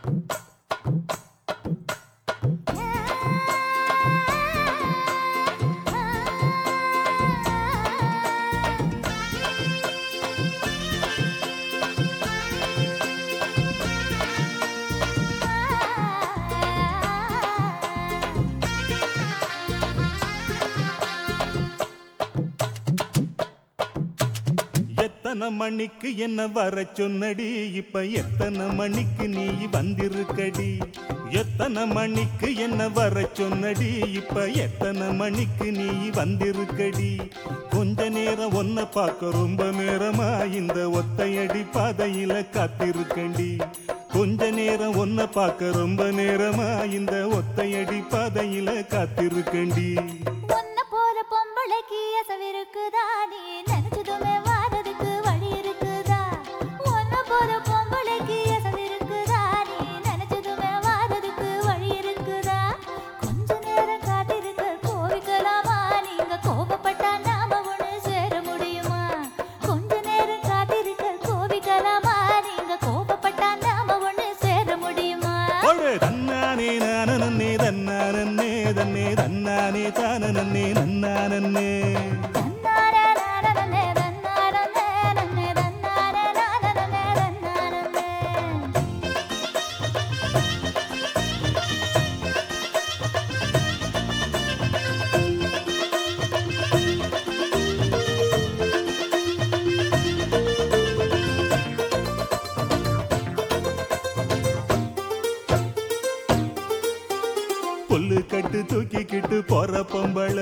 எத்தனை மணிக்கு என்ன வர சொன்னடி இப்ப எத்தனை மணிக்கு நீ வந்திருக்கடி எத்தனை மணிக்கு என்ன வர சொன்னடி இப்ப எத்தனை மணிக்கு நீ வந்திருக்கடி கொஞ்ச நேரம் ஒன்ன பார்க்க ரொம்ப நேரமா இந்த ஒத்தையடி பாதையில காத்திருக்கண்டி கொஞ்ச நேரம் ஒன்ன பார்க்க ரொம்ப நேரமா இந்த ஒத்தையடி பாதையில காத்திருக்கண்டி உன்னை போல பொம்பளைக்கு அசவிருக்குதா நீ நினைச்சதுமே வாரதுக்கு வழி இருக்குதா உன்னை போல பொம்பளைக்கு அசவிருக்குதா நீ நினைச்சதுமே வாரதுக்கு வழி இருக்குதா கொஞ்ச நேரம் காத்திருக்க கோவிக்கலாமா நீங்க கோபப்பட்டா நாம ஒண்ணு சேர முடியுமா கொஞ்ச நேரம் காத்திருக்க கோவிக்கலாமா நீங்க கோபப்பட்டா நாம ஒண்ணு சேர முடியுமா ஒரு தன்னானே நானே தன்னானே தன்னே தன்னானே தானே நன்னானே தன்னாரே நானனே தன்னாரனே நன்னே தன்னாரே நானனே தன்னாரனே புல்லு கட்டு தூக்கிக்கிட்டு போற பொம்பள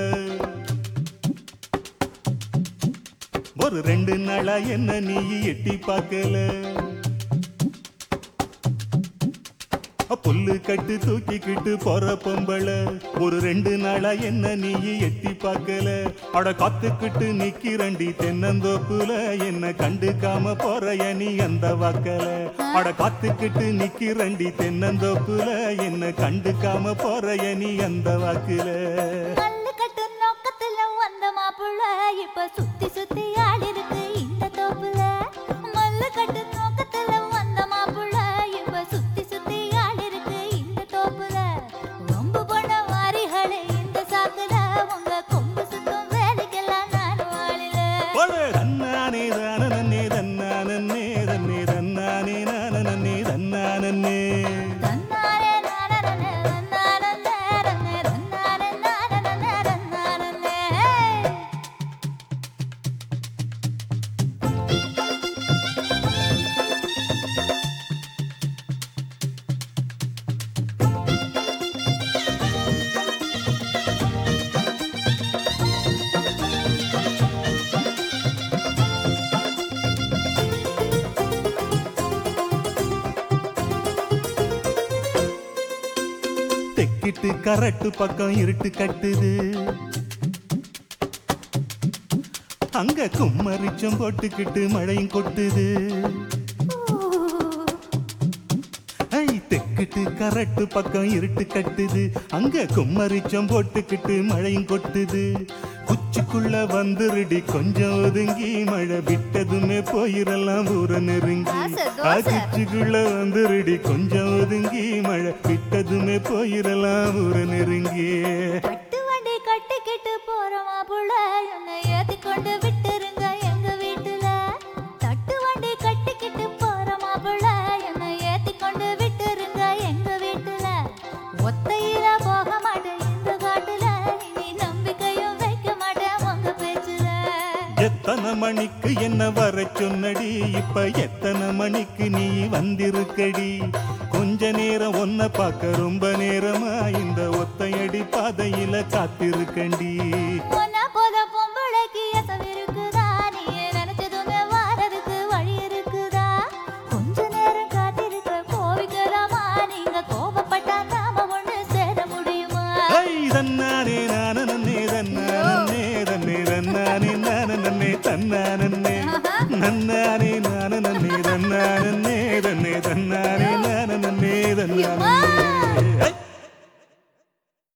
ஒரு ரெண்டு நாளா என்ன நீ எட்டி பார்க்கல புல்லு கட்டு தூக்கிக்கிட்டு போற பொம்பள ஒரு ரெண்டு நாளா என்ன நீ எட்டி பார்க்கல அட காத்துக்கிட்டு நிக்கிறண்டி தென்னந்தோப்புல என்ன கண்டுக்காம போறைய நீ அந்த வாக்கல அட காத்துக்கிட்டு நிக்கிறண்டி தென்னந்தோப்புல என்ன கண்டுக்காம போறைய நீ அந்த வாக்குல கல்லு கட்டு நோக்கத்துல வந்த மாப்புள்ள இப்ப சுத்தி சுத்தி ஆடிருக்கு இந்த தோப்புல மல்லு கட்டு நோக்கத்துல வந்த மாப்புள்ள இப்ப சுத்தி சுத்தி ஆடிருக்கு இந்த தோப்புல ரொம்ப பண்ண வாரிகளே இந்த சாக்குல உங்க கொம்பு சுத்தம் வேலைக்கெல்லாம் நான் வாழில ஒரு தன்னானே தானே தன்னானே தன்னே தன்னானே நானே தன்னானே தன்னாரே நானனே தன்னாரனே ரன்னே தன்னாரே நானனே தன்னாரனே தெக்கிட்டு கரட்டு பக்கம் இருட்டு கட்டுது அங்க கும்மரிச்சம் போட்டுக்கிட்டு மழையும் கொட்டுது ஐ தெக்கிட்டு கரட்டு பக்கம் இருட்டு கட்டுது அங்க கும்மரிச்சம் போட்டுக்கிட்டு மழையும் கொட்டுது குச்சிக்குள்ள வந்துருடி கொஞ்சம் ஒதுங்கி மழை விட்டதுமே போயிரலாம் ஊர நெருங்கி தோசை, ஆ, தோசை. குச்சிக்குள்ள வந்துருடி கொஞ்சம் ஒதுங்கி மழை விட்டதுமே போயிரலாம் ஊர நெருங்கி கட்டு வண்டி கட்டிக்கிட்டு போறோமா புள்ள என்னை ஏத்தி கொண்டு விட்டுருங்க எங்க வீட்டுல தட்டு வண்டி கட்டிக்கிட்டு போறோமா புள்ள என்னை ஏத்தி கொண்டு விட்டுருங்க எங்க வீட்டுல ஒத்தையில போக மாட்டேன் இந்த காட்டுல இனி நம்பிக்கையும் வைக்க மாட்டேன் உங்க பேச்சுல எத்தனை மணிக்கு என்ன வர சொன்னடி இப்ப எத்தனை மணிக்கு நீ வந்திருக்கடி கொஞ்ச நேரம் ஒன்ன பார்க்க ரொம்ப நேரமா இந்த ஒத்தையடி பாதையில காத்திருக்கண்டி